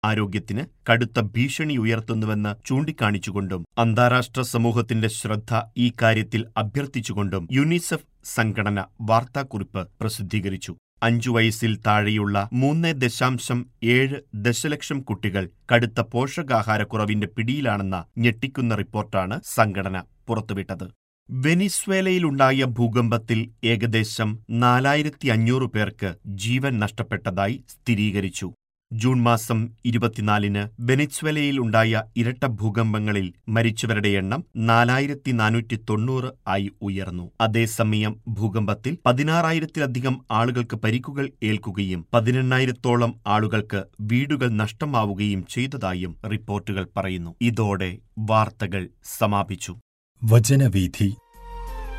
ആരോഗ്യത്തിന് കടുത്ത ഭീഷണി ഉയർത്തുന്നുവെന്ന് ചൂണ്ടിക്കാണിച്ചുകൊണ്ടും അന്താരാഷ്ട്ര സമൂഹത്തിന്റെ ശ്രദ്ധ ഈ കാര്യത്തിൽ അഭ്യർത്ഥിച്ചുകൊണ്ടും യുനിസെഫ് സംഘടന വാർത്താക്കുറിപ്പ് പ്രസിദ്ധീകരിച്ചു അഞ്ചു വയസ്സിൽ താഴെയുള്ള മൂന്ന് ദശാംശം ഏഴ് ദശലക്ഷം കുട്ടികൾ കടുത്ത പോഷകാഹാരക്കുറവിന്റെ പിടിയിലാണെന്ന ഞെട്ടിക്കുന്ന റിപ്പോർട്ടാണ് സംഘടന പുറത്തുവിട്ടത് വെനിസ്വേലയിലുണ്ടായ ഭൂകമ്പത്തിൽ ഏകദേശം നാലായിരത്തി അഞ്ഞൂറ് പേർക്ക് ജീവൻ നഷ്ടപ്പെട്ടതായി സ്ഥിരീകരിച്ചു ജൂൺ മാസം ഇരുപത്തിനാലിന് വെനിസ്വേലയിൽ ഉണ്ടായ ഇരട്ട ഭൂകമ്പങ്ങളിൽ മരിച്ചവരുടെ എണ്ണം നാലായിരത്തി നാനൂറ്റി തൊണ്ണൂറ് ആയി ഉയർന്നു അതേസമയം ഭൂകമ്പത്തിൽ പതിനാറായിരത്തിലധികം ആളുകൾക്ക് പരിക്കുകൾ ഏൽക്കുകയും പതിനെണ്ണായിരത്തോളം ആളുകൾക്ക് വീടുകൾ നഷ്ടമാവുകയും ചെയ്തതായും റിപ്പോർട്ടുകൾ പറയുന്നു ഇതോടെ വാർത്തകൾ സമാപിച്ചു വചനവീഥി